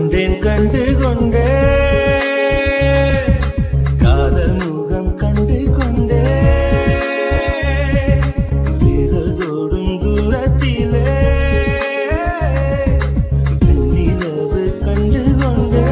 கொண்டேன் கண்டு கொண்டே காதல் முகம் கண்டு கொண்டே விரதோடும் தூரத்திலே வெண்ணிலவு கண்டு கொண்டே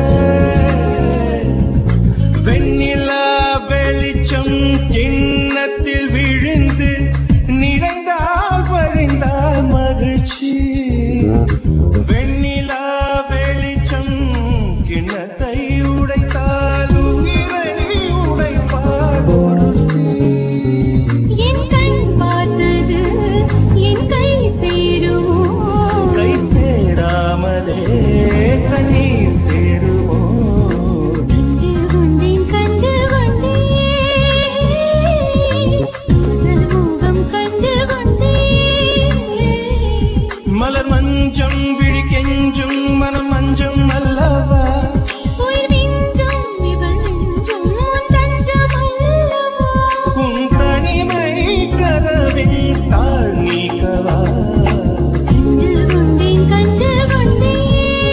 வெண்ணிலா வெளிச்சம் கிண்ணத்தில் விழுந்து நிறைந்தால் வழிந்தால் மகிழ்ச்சி வெண்ணிலா வெளிச்சம் கிண்ணத்தை உடைத்தால் உயிரை உடைப்பால் ஒருத்தி. என் கண் பார்த்தது என் கை சேருமோ கை சேராமலே கண்ணீர் சேருமோ கண்டு கொண்டேன் கண்டு கொண்டேன் காதல் முகம் கண்டு கொண்டேன் மலர் மஞ்சம் விழி கெஞ்சும் மனம் மஞ்சம் அல்லவா உயிர் மிஞ்சும் இவள் நெஞ்சும் உன் தஞ்சம் அல்லவா உன் தனிமை கதவின் தாழ் நீக்கவா கண்டு கொண்டேன் கண்டு கொண்டேன்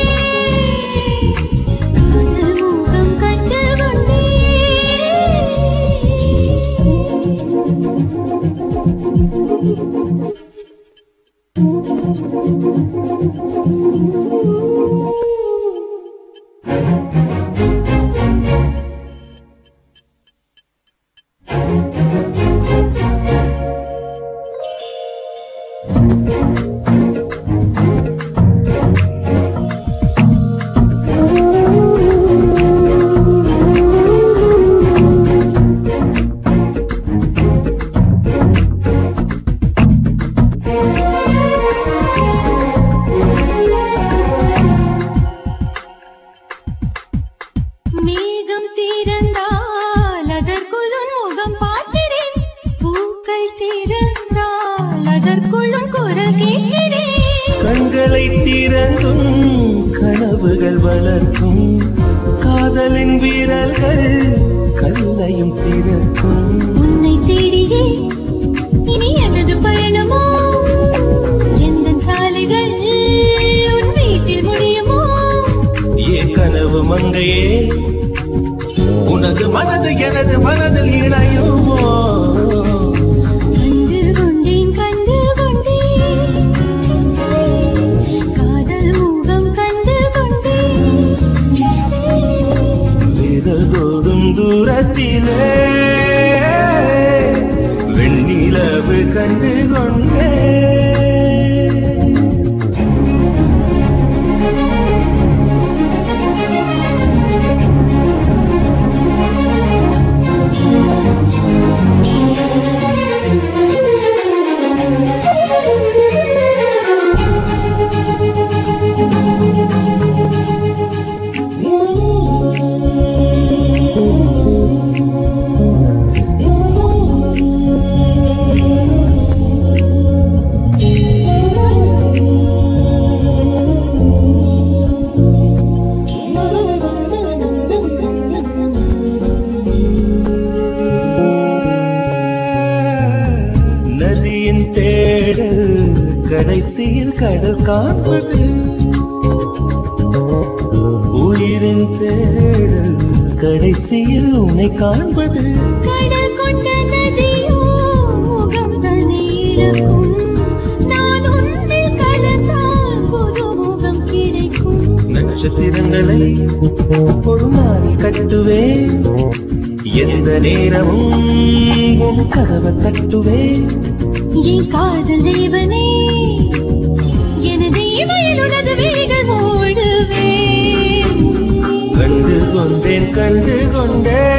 காதல் முகம் கண்டு கொண்டேன் மேகம் திறந்தால் அதற்குள் உன் முகம் பார்க்கிறேன் பூக்கள் திறந்தால் அதற்குள் உன் குரல் கேட்கிறேன் கண்களை திறந்தும் கனவுகள் வளர்க்கும் காதலின் வீரர்கள் கல்லையும் திறக்கும் உன்னை தேடியே இனி எனது பயணமோ எந்த சாலைகள் உன் வீட்டில் முடியுமோ ஏ கனவு மங்கையே உனது மனது எனது மனதில் இணையுமோ கண்டு கொண்டேன் கண்டு கொண்டேன் காதல் முகம் கண்டு கொண்டேன் விரதோடும் தூரத்திலே வெண்ணிலவு கண்டு கொண்டே நதியின் தேடல் கடைசியில் கடல் காண்பது உயிரின் தேடல் கடைசியில் உன்னை காண்பது கடல் கொண்ட நதியோ முகம் தனி இருக்கும் நான் உன்னில் கலந்தால் புது முகம் கிடைக்கும் நட்சத்திரங்களை ஒரு நாள் கட்டுவேன் எந்த நேரமும் உன் கதவை தட்டுவேன் என் காதல் தேவனே எனது இமையில் உனது விழிகள் மூடுவேன் கண்டு கொண்டேன் கண்டு கொண்டேன்